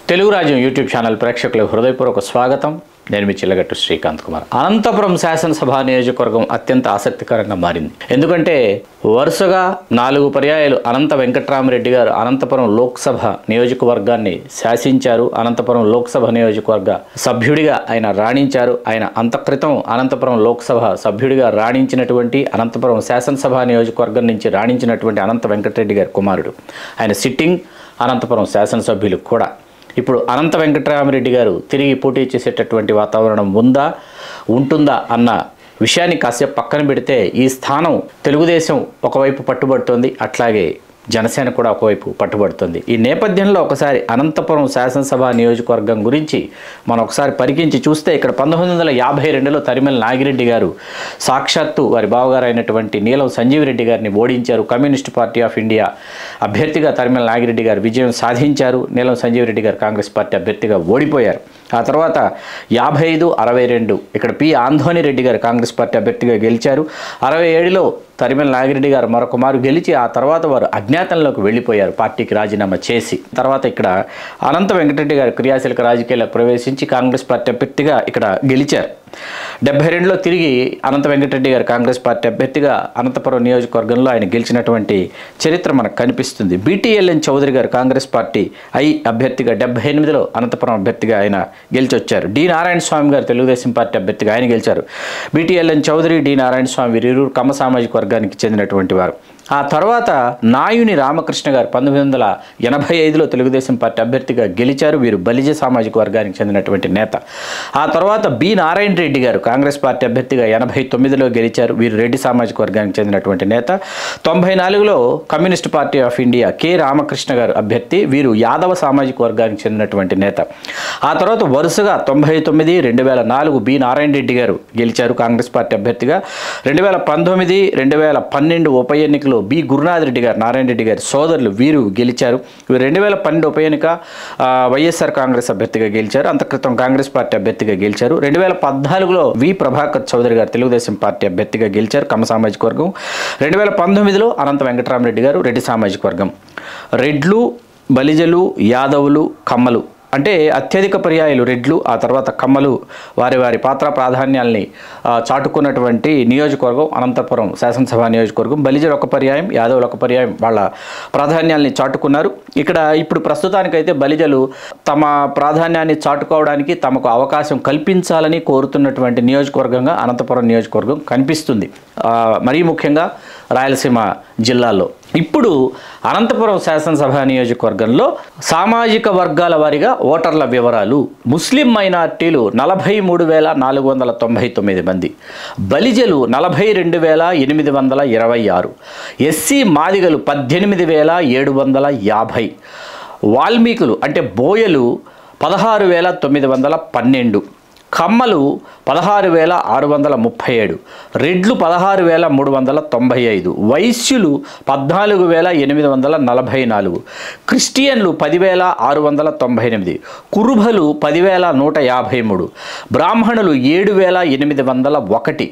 Telugu Rajyam YouTube channel ప్రేక్షకులకు హృదయపూర్వక స్వాగతం నేను మీ చిల్లగట్టు శ్రీకాంత్ కుమార్ అనంతపురం శాసనసభ నియోజకవర్గం అత్యంత ఆసక్తికరంగా మారింది ఎందుకంటే వరుసగా నాలుగు పర్యాయాలు అనంత వెంకట్రామరెడ్డి గారు అనంతపురం లోక్సభ నియోజకవర్గాన్ని శాసించారు అనంతపురం లోక్సభ నియోజకవర్గ సభ్యుడిగా ఆయన రాణించారు ఆయన అంత క్రితం అనంతపురం లోక్సభ సభ్యుడిగా రాణించినటువంటి అనంతపురం శాసనసభ నియోజకవర్గం నుంచి రాణించినటువంటి అనంత వెంకటరెడ్డి గారి కుమారుడు ఆయన సిట్టింగ్ అనంతపురం శాసనసభ్యులు కూడా ఇప్పుడు అనంత వెంకటరామరెడ్డి గారు తిరిగి పోటీ చేసేటటువంటి వాతావరణం ఉందా ఉంటుందా అన్న విషయాన్ని కాసేపు పక్కన పెడితే ఈ స్థానం తెలుగుదేశం ఒకవైపు పట్టుబడుతోంది అట్లాగే జనసేన కూడా ఒకవైపు పట్టుబడుతుంది ఈ నేపథ్యంలో ఒకసారి అనంతపురం శాసనసభ నియోజకవర్గం గురించి మనం ఒకసారి పరికించి చూస్తే ఇక్కడ పంతొమ్మిది వందల యాభై రెండులో తరిమల నాగిరెడ్డి గారు సాక్షాత్తు వారి బావగారు అయినటువంటి నీలం సంజీవ్ రెడ్డి గారిని ఓడించారు కమ్యూనిస్ట్ పార్టీ ఆఫ్ ఇండియా అభ్యర్థిగా తరిమల నాగిరెడ్డి గారు విజయం సాధించారు నీలం సంజీవ్ రెడ్డి గారు కాంగ్రెస్ పార్టీ అభ్యర్థిగా ఓడిపోయారు ఆ తర్వాత యాభై ఐదు అరవై రెండు ఇక్కడ పి ఆంధోని రెడ్డి గారు కాంగ్రెస్ పార్టీ అభ్యర్థిగా గెలిచారు అరవై ఏడులో తరిమల నాగిరెడ్డి గారు మరొక మారు గెలిచి ఆ తర్వాత వారు అజ్ఞాతంలోకి వెళ్ళిపోయారు పార్టీకి రాజీనామా చేసి తర్వాత ఇక్కడ అనంత వెంకటరెడ్డి గారు క్రియాశీలక రాజకీయాల్లో ప్రవేశించి కాంగ్రెస్ పార్టీ అభ్యర్థిగా ఇక్కడ గెలిచారు డెబ్బై రెండులో తిరిగి అనంత వెంకటరెడ్డి గారు కాంగ్రెస్ పార్టీ అభ్యర్థిగా అనంతపురం నియోజకవర్గంలో ఆయన గెలిచినటువంటి చరిత్ర మనకు కనిపిస్తుంది బీటీఎల్ఎన్ చౌదరి గారు కాంగ్రెస్ పార్టీ ఐ అభ్యర్థిగా డెబ్బై ఎనిమిదిలో అనంతపురం అభ్యర్థిగా ఆయన గెలిచి వచ్చారు డి నారాయణ స్వామి గారు తెలుగుదేశం పార్టీ అభ్యర్థిగా ఆయన గెలిచారు బీటీఎల్ఎన్ చౌదరి డి నారాయణ స్వామి వీరిరువురు కమ్మ సామాజిక వర్గానికి చెందినటువంటి వారు ఆ తర్వాత నాయుని రామకృష్ణ గారు పంతొమ్మిది వందల ఎనభై ఐదులో తెలుగుదేశం పార్టీ అభ్యర్థిగా గెలిచారు వీరు బలిజ సామాజిక వర్గానికి చెందినటువంటి నేత ఆ తర్వాత బి నారాయణ రెడ్డి గారు కాంగ్రెస్ పార్టీ అభ్యర్థిగా ఎనభై తొమ్మిదిలో గెలిచారు వీరు రెడ్డి సామాజిక వర్గానికి చెందినటువంటి నేత తొంభై నాలుగులో communist party of India K Ramakrishna garu అభ్యర్థి వీరు యాదవ సామాజిక వర్గానికి చెందినటువంటి నేత ఆ తర్వాత వరుసగా తొంభై తొమ్మిది రెండు వేల నాలుగు బి నారాయణ రెడ్డి గారు గెలిచారు కాంగ్రెస్ పార్టీ అభ్యర్థిగా రెండు వేల పంతొమ్మిది రెండు వేల పన్నెండు ఉప ఎన్నికలో బి గురునాథ్ రెడ్డి గారు నారాయణ రెడ్డి గారి సోదరులు వీరు గెలిచారు వీరు రెండు వేల పన్నెండు ఉప ఎన్నిక ఆ, వైఎస్ఆర్ కాంగ్రెస్ అభ్యర్థిగా గెలిచారు అంత క్రితం కాంగ్రెస్ పార్టీ అభ్యర్థిగా గెలిచారు రెండు వేల పద్నాలుగులో వి ప్రభాకర్ చౌదరి గారు తెలుగుదేశం పార్టీ అభ్యర్థిగా గెలిచారు కమ్మ సామాజిక వర్గం రెండు వేల పంతొమ్మిదిలో అనంత వెంకటరామరెడ్డి గారు రెడ్డి సామాజిక వర్గం రెడ్లు బలిజలు యాదవులు కమ్మలు అంటే అత్యధిక పర్యాయాలు రెడ్లు ఆ తర్వాత కమ్మలు వారి వారి పాత్ర ప్రాధాన్యాల్ని ఆ, చాటుకున్నటువంటి నియోజకవర్గం అనంతపురం శాసనసభ నియోజకవర్గం బలిజలు ఒక పర్యాయం యాదవులు ఒక పర్యాయం వాళ్ళ ప్రాధాన్యాల్ని చాటుకున్నారు ఇక్కడ ఇప్పుడు ప్రస్తుతానికైతే బలిజలు తమ ప్రాధాన్యాన్ని చాటుకోవడానికి తమకు అవకాశం కల్పించాలని కోరుతున్నటువంటి నియోజకవర్గంగా అనంతపురం నియోజకవర్గం కనిపిస్తుంది ఆ, మరీ ముఖ్యంగా రాయలసీమ జిల్లాల్లో ఇప్పుడు అనంతపురం శాసనసభ నియోజకవర్గంలో సామాజిక వర్గాల వారీగా ఓటర్ల వివరాలు ముస్లిం మైనార్టీలు నలభై మూడు వేల నాలుగు వందల తొంభై తొమ్మిది మంది బలిజలు నలభై రెండు వేల ఎనిమిది వందల ఇరవై ఆరు ఎస్సీ మాదిగలు పద్దెనిమిది వేల ఏడు వందల యాభై వాల్మీకులు అంటే బోయలు పదహారు వేల తొమ్మిది వందల పన్నెండు కమ్మలు పదహారు వేల ఆరు వందల ముప్పై ఏడు రెడ్లు పదహారు వేల మూడు వందల తొంభై ఐదు వైశ్యులు పద్నాలుగు వేల ఎనిమిది వందల నలభై నాలుగు క్రిస్టియన్లు పదివేల ఆరు వందల తొంభై ఎనిమిది కురుభలు పదివేల నూట యాభై మూడు బ్రాహ్మణులు ఏడు వేల ఎనిమిది వందల ఒకటి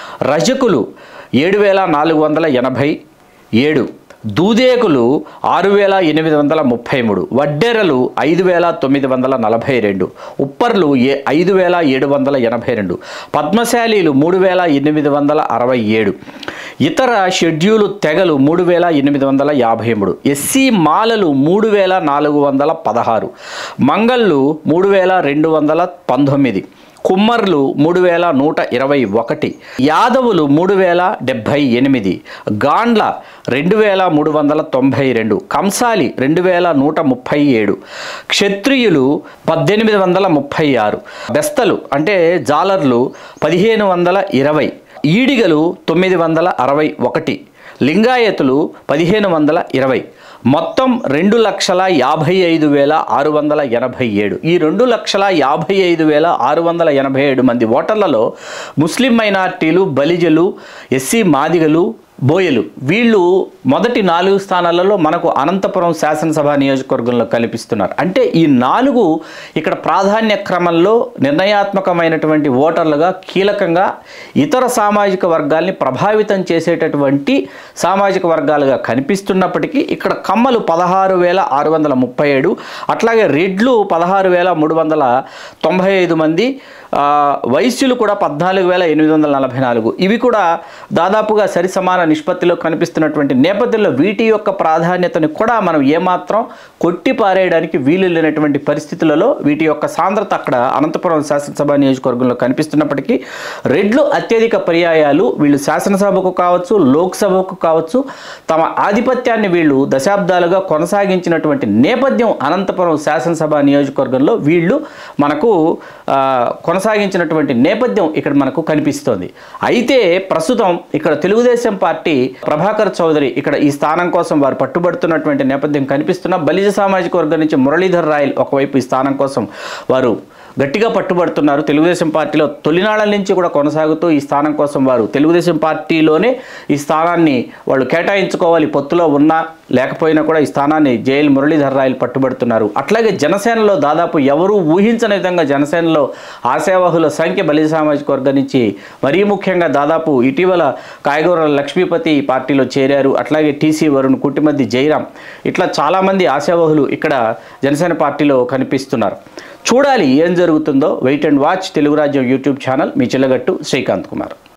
రజకులు ఏడు వేల నాలుగు వందల ఎనభై ఏడు దూదేకులు ఆరు వేల ఎనిమిది వందల ముప్పై మూడు వడ్డెరలు ఐదు వేల తొమ్మిది వందల నలభై రెండు ఉప్పర్లు ఏ ఐదు వేల ఏడు వందల ఎనభై రెండు పద్మశాలీలు మూడు వేల ఎనిమిది వందల అరవై ఏడు ఇతర షెడ్యూలు తెగలు మూడు వేల ఎనిమిది వందల యాభై మూడు ఎస్సీ మాలలు మూడు వేల నాలుగు వందల పదహారు మంగళ్ళు మూడు వేల రెండు వందల పంతొమ్మిది కుమ్మర్లు మూడు వేల నూట ఇరవై ఒకటి యాదవులు మూడు వేల డెబ్భై ఎనిమిది గాండ్ల రెండు వేల మూడు వందల తొంభై రెండు కంసాలి రెండు వేల నూట ముప్పై ఏడు క్షత్రియులు పద్దెనిమిది వందల ముప్పై ఆరు బెస్తలు అంటే జాలర్లు పదిహేను వందల ఇరవై ఈడిగలు తొమ్మిది వందల అరవై ఒకటి లింగాయతులు పదిహేను వందల ఇరవై మొత్తం రెండు లక్షల యాభై ఐదు వేల ఆరు వందల ఎనభై ఏడు ఈ రెండు లక్షల యాభై ఐదు వేల ఆరు వందల ఎనభై ఏడు మంది ఓటర్లలో ముస్లిం మైనార్టీలు బలిజలు ఎస్సీ మాదిగలు బోయలు వీళ్ళు మొదటి నాలుగు స్థానాలలో మనకు అనంతపురం శాసనసభ నియోజకవర్గంలో కల్పిస్తున్నారు అంటే ఈ నాలుగు ఇక్కడ ప్రాధాన్య క్రమంలో నిర్ణయాత్మకమైనటువంటి ఓటర్లుగా కీలకంగా ఇతర సామాజిక వర్గాల్ని ప్రభావితం చేసేటటువంటి సామాజిక వర్గాలుగా కనిపిస్తున్నప్పటికీ ఇక్కడ కమ్మలు పదహారు వేల ఆరు వందల ముప్పై ఏడు అట్లాగే రెడ్లు పదహారు వేల మూడు వందల తొంభై ఐదు మంది ఆ, వైశ్యులు కూడా పద్నాలుగు వేల ఎనిమిది వందల నలభై నాలుగు ఇవి కూడా దాదాపుగా సరి సమాన నిష్పత్తిలో కనిపిస్తున్నటువంటి నేపథ్యంలో వీటి యొక్క ప్రాధాన్యతను కూడా మనం ఏమాత్రం కొట్టి పారేయడానికి వీలు లేనటువంటి పరిస్థితులలో వీటి యొక్క సాంద్రత అక్కడ అనంతపురం శాసనసభ నియోజకవర్గంలో కనిపిస్తున్నప్పటికీ రెడ్లు అత్యధిక పర్యాయాలు వీళ్ళు శాసనసభకు కావచ్చు లోక్సభకు కావచ్చు తమ ఆధిపత్యాన్ని వీళ్ళు దశాబ్దాలుగా కొనసాగించినటువంటి నేపథ్యం అనంతపురం శాసనసభ నియోజకవర్గంలో వీళ్ళు మనకు ఆ, కొనసాగించినటువంటి నేపథ్యం ఇక్కడ మనకు కనిపిస్తోంది అయితే ప్రస్తుతం ఇక్కడ తెలుగుదేశం పార్టీ ప్రభాకర్ చౌదరి ఇక్కడ ఈ స్థానం కోసం వారు పట్టుబడుతున్నటువంటి నేపథ్యం కనిపిస్తున్న బలిజ సామాజిక వర్గం నుంచి మురళీధర్ రాయల్ ఒకవైపు ఈ స్థానం కోసం వారు గట్టిగా పట్టుబడుతున్నారు తెలుగుదేశం పార్టీలో తొలినాళ్ళ నుంచి కూడా కొనసాగుతూ ఈ స్థానం కోసం వారు తెలుగుదేశం పార్టీలోనే ఈ స్థానాన్ని వాళ్ళు కేటాయించుకోవాలి పొత్తులో ఉన్నా లేకపోయినా కూడా ఈ స్థానాన్ని జైలు మురళీధర్ రాయలు పట్టుబడుతున్నారు అట్లాగే జనసేనలో దాదాపు ఎవరూ ఊహించని విధంగా జనసేనలో ఆశావాహుల సంఖ్య బలిజ సామాజిక వర్గం నుంచి మరీ ముఖ్యంగా దాదాపు ఇటీవల కాయగూరల లక్ష్మీపతి ఈ పార్టీలో చేరారు అట్లాగే టీసీ వరుణ్ కుట్టిమద్ది జయరాం ఇట్లా చాలామంది ఆశావాహులు ఇక్కడ జనసేన పార్టీలో కనిపిస్తున్నారు చూడాలి ఏం జరుగుతుందో wait and watch Telugu Rajyam YouTube channel మీ చిల్లగట్టు శ్రీకాంత్ కుమార్